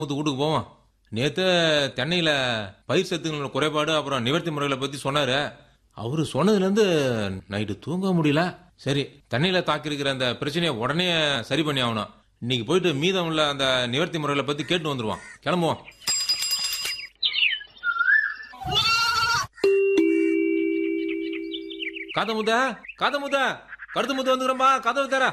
முத்து வீட்டுக்கு போவோம் நேத்து தென்னையில பயிர் சத்துங்களோட குறைபாடு அப்புறம் நிவர்த்தி முறைகளை பத்தி சொன்னாரு அவரு சொன்னதுல இருந்து நைட்டு தூங்க முடியல சரி தென்னையில தாக்கியிருக்கிற அந்த பிரச்சனையை உடனே சரி பண்ணி ஆகணும் இன்னைக்கு போயிட்டு மீதம் உள்ள அந்த நிவர்த்தி முறைகளை பத்தி கேட்டு வந்துருவான் கிளம்புவோம் காத முத்த காத முத்த கருத்து முத்த வந்துக்கிறோம்பா கதவு தர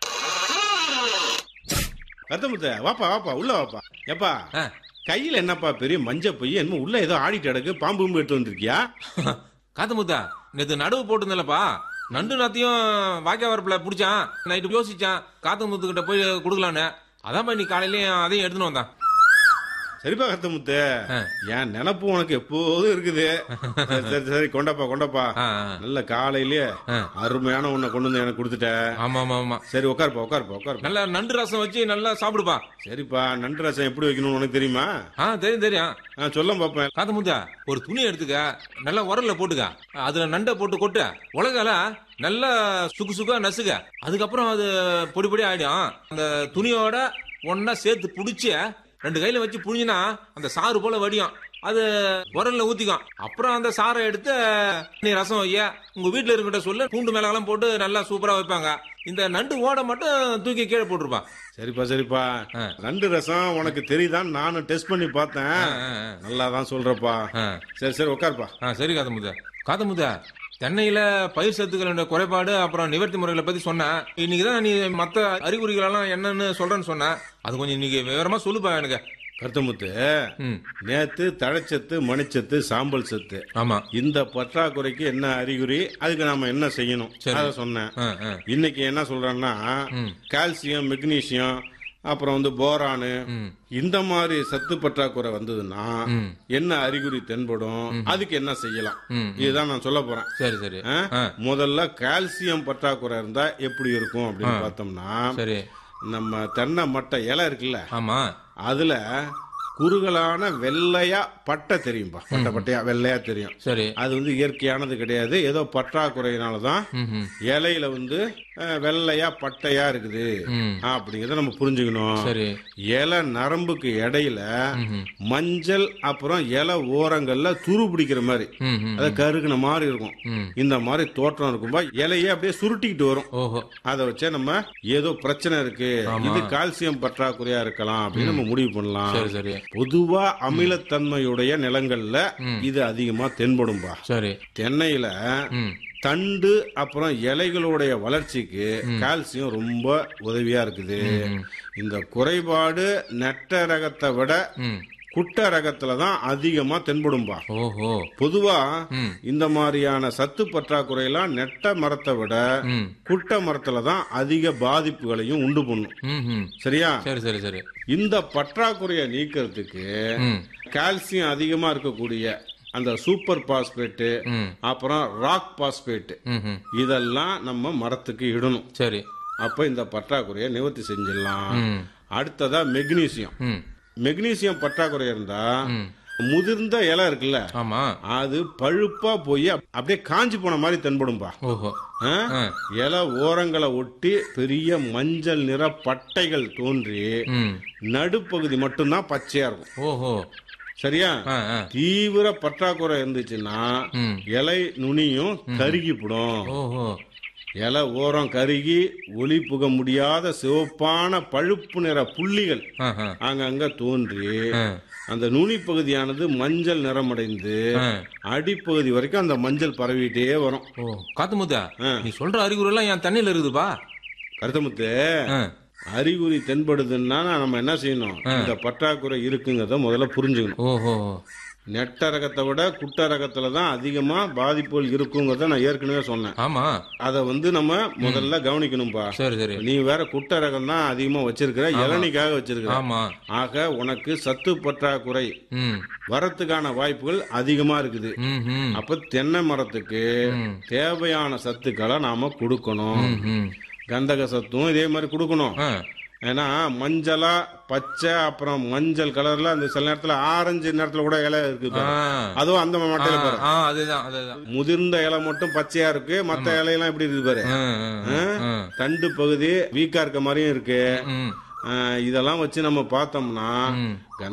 கருத்தமுத்த வாப்பா வாப்பா உள்ள வாப்பா எப்பா ஆ. கையில என்னப்பா பெரிய மஞ்ச பைய என்னமோ உள்ள ஏதோ ஆடிட்டு கிடக்கு பாம்பு கும்பு எடுத்து வந்திருக்கியா காத்து முத்தா நேத்து நடுவு போட்டுருந்தலப்பா நண்டு நாத்தையும் வாக்கிய வரப்புல பிடிச்சான் நைட்டு யோசிச்சான் காத்து முத்துக்கிட்ட போய் கொடுக்கலான்னு அதான் போய் நீ காலையிலயும் அதையும் எடுத்துன்னு வந்தான் சரிப்பா கருத்தமுத்து ஆ. என் நினப்பு உனக்கு எப்போதும் இருக்குது சரி சரி சரி கொண்டாப்பா கொண்டாப்பா ஆ, ஆ. நல்ல காலையிலேயே ஆ. அருமையான உன்னை கொண்டு வந்து எனக்கு கொடுத்துட்ட ஆமா ஆமா ஆமா சரி உட்காருப்பா உட்காருப்பா உட்காருப்பா நல்லா நண்டு ரசம் வச்சு நல்லா சாப்பிடுப்பா சரிப்பா நண்டு ரசம் எப்படி வைக்கணும்னு உனக்கு தெரியுமா ஆ தெரியும் தெரியும் ஆ சொல்ல பாப்பேன் காத்து முத்தா ஒரு துணி எடுத்துக்க நல்லா உரல்ல போட்டுக்க அதுல நண்டை போட்டு கொட்டு உலகால நல்லா சுக்கு சுக்கா நசுக்க அதுக்கப்புறம் அது பொடி பொடி ஆயிடும் அந்த துணியோட ஒன்னா சேர்த்து புடிச்சு ரெண்டு கையில வச்சு புழிஞ்சினா அந்த சாறு போல வடியும் அது உரல்ல ஊத்திக்கும் அப்புறம் அந்த சாறை எடுத்து நீ ரசம் வைய உங்க வீட்டுல இருக்கிட்ட சொல்லு பூண்டு மிளகாலாம் போட்டு நல்லா சூப்பரா வைப்பாங்க இந்த நண்டு ஓட மட்டும் தூக்கி கீழே போட்டிருப்பான் சரிப்பா சரிப்பா ஆ. நண்டு ரசம் உனக்கு தெரியுதான் நானும் டெஸ்ட் பண்ணி பார்த்தேன் ஆ, ஆ. நல்லா தான் சொல்றப்பா ஆ. சரி சரி உட்காருப்பா ஆ சரி காத்தமுத்த காத்தமுத்த தென்னையில பயிர் சத்துக்களோட குறைபாடு அப்புறம் நிவர்த்தி முறைகளை பத்தி சொன்னேன் இன்னைக்கு தான் நீ மத்த அறிகுறிகள் எல்லாம் என்னன்னு சொல்றேன்னு சொன்னேன் அது கொஞ்சம் இன்னைக்கு விவரமா சொல்லுப்பா எனக்கு கருத்தமுத்து ம் நேத்து தழைச்சத்து மணிச்சத்து சாம்பல் சத்து ஆமா இந்த பற்றாக்குறைக்கு என்ன அறிகுறி அதுக்கு நாம என்ன செய்யணும் சரி. அத சொன்னேன் ஆ, ஆ. இன்னைக்கு என்ன சொல்றேன்னா ம். கால்சியம் மெக்னீசியம் அப்புறம் வந்து போரானு ம். இந்த மாதிரி சத்து பற்றாக்குறை வந்ததுன்னா ம். என்ன அறிகுறி தென்படும் அதுக்கு என்ன செய்யலாம் ம். இதுதான் நான் சொல்ல போறேன் சரி சரி ஆ? ஆ, முதல்ல கால்சியம் பற்றாக்குறை இருந்தா எப்படி இருக்கும் அப்படின்னு பார்த்தோம்னா சரி நம்ம தென்னை மட்டை இலை இருக்குல்ல ஆமா அதுல குறுகலான வெள்ளையா பட்டை தெரியும்பா பட்டை பட்டையா வெள்ளையா தெரியும் சரி அது வந்து இயற்கையானது கிடையாது ஏதோ பற்றாக்குறையினால தான் ம் ம், இலையில வந்து அஹ், வெள்ளையா பட்டையா இருக்குது ம் அப்படிங்கறத நம்ம புரிஞ்சுக்கணும் சரி இலை நரம்புக்கு இடையில ம் ம், மஞ்சள் அப்புறம் இலை ஓரங்கள்ல துரு பிடிக்கிற மாதிரி ம் ம், அதை கருகுன மாதிரி இருக்கும் ம் இந்த மாதிரி தோற்றம் இருக்கும்பா இலையே அப்படியே சுருட்டிக்கிட்டு வரும் ஓஹோ அதை வச்சே நம்ம ஏதோ பிரச்சனை இருக்கு இது கால்சியம் பற்றாக்குறையா இருக்கலாம் அப்படின்னு நம்ம முடிவு பண்ணலாம் சரி சரி பொதுவா அமிலத்தன்மையுடைய நிலங்கள்ல இது அதிகமா தென்படும்பா சரி தென்னையில ம் தண்டு அப்புறம் இலைகளுடைய வளர்ச்சிக்கு கால்சியம் ரொம்ப உதவியா இருக்குது இந்த குறைபாடு நெட்ட ரகத்தை விட ம் குட்ட ரகத்துல தான் அதிகமா தென்படும்பா ஓஹோ பொதுவா ம் இந்த மாதிரியான சத்து பற்றாக்குறையெல்லாம் நெட்ட மரத்தை விட ம் குட்ட மரத்துல தான் அதிக பாதிப்புகளையும் உண்டு பண்ணும் ம் ம் சரியா சரி சரி சரி இந்த பற்றாக்குறையை நீக்கிறதுக்கு ம் கால்சியம் அதிகமா இருக்கக்கூடிய அந்த சூப்பர் பாஸ்பேட்டு ம் அப்புறம் ராக் பாஸ்பேட் ம் ம் இதெல்லாம் நம்ம மரத்துக்கு இடணும் சரி அப்ப இந்த பற்றாக்குறையை நிவர்த்தி செஞ்சிடலாம் ம் அடுத்ததா மெக்னீசியம் ம் மெக்னீசியம் பற்றாக்குறை இருந்தா ம் முதிர்ந்த இலை இருக்குல்ல ஆமா அது பழுப்பா போய் அப்படியே காஞ்சி போன மாதிரி தென்படும்பா ஓஹோ ஆ? ஆ. இலை ஓரங்களை ஒட்டி பெரிய மஞ்சள் நிற பட்டைகள் தோன்றி ம் நடுப்பகுதி மட்டும்தான் பச்சையா இருக்கும் ஓஹோ சரியா ஆ ஆ தீவிர பற்றாக்குறை இருந்துச்சுன்னா ம் இலை நுனியும் கருகிப்படும் ஓஹோ இலை ஓரம் கருகி ஒளி புக முடியாத சிவப்பான பழுப்பு நிற புள்ளிகள் ஆ ஆ அங்கங்க தோன்றி ஆ. அந்த நுனி பகுதியானது மஞ்சள் நிறமடைந்து ஆ. அடிப்பகுதி வரைக்கும் அந்த மஞ்சள் பரவிட்டே வரும் ஓ காத்து முத்தா ஆ. நீ சொல்ற அறிகுறி எல்லாம் என் தண்ணியில இருக்குதுப்பா கருத்தமுத்து ஆ. அறிகுறி தென்படுதுன்னா நம்ம என்ன செய்யணும் இந்த பற்றாக்குறை இருக்குங்கிறத முதல்ல புரிஞ்சுக்கணும் ஓஹோ நெட்ட ரகத்தை விட குட்ட ரகத்துல தான் அதிகமா பாதிப்புகள் இருக்குங்கிறத நான் ஏற்கனவே சொன்னேன் ஆமா அதை வந்து நம்ம முதல்ல கவனிக்கணும்பா சரி சரி நீ வேற குட்ட ரகம் தான் அதிகமா வச்சிருக்கிற இளநிக்காக வச்சிருக்கிற ஆமா ஆக உனக்கு சத்து பற்றாக்குறை ம் வரத்துக்கான வாய்ப்புகள் அதிகமா இருக்குது ம் ம் அப்ப தென்னை மரத்துக்கு ம். தேவையான சத்துக்களை நாம கொடுக்கணும் ம், ம் கந்தக சத்தும் இதே மாதிரி கொடுக்கணும் ஆ ஏன்னா மஞ்சளா பச்சை அப்புறம் மஞ்சள் கலர்ல அந்த சில நேரத்துல ஆரஞ்சு நேரத்துல கூட இலை இருக்கு ஆ பாரு. அதுவும் அந்த மட்டையில பாரு ஆ அதுதான் அதுதான் முதிர்ந்த இலை மட்டும் பச்சையா இருக்கு மத்த இலையெல்லாம் எப்படி இருக்கு பாரு ஆ, ஆ, ஆ. தண்டு பகுதி வீக்கா இருக்க மாதிரியும் இருக்கு ம் அஹ், இதெல்லாம் வச்சு நம்ம பார்த்தோம்னா ம்.